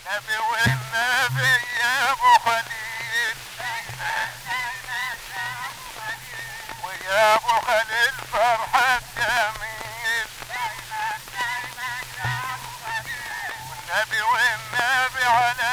النبي والنبي يا ابو خليل ويا ابو خليل فرحة جميل والنبي والنبي على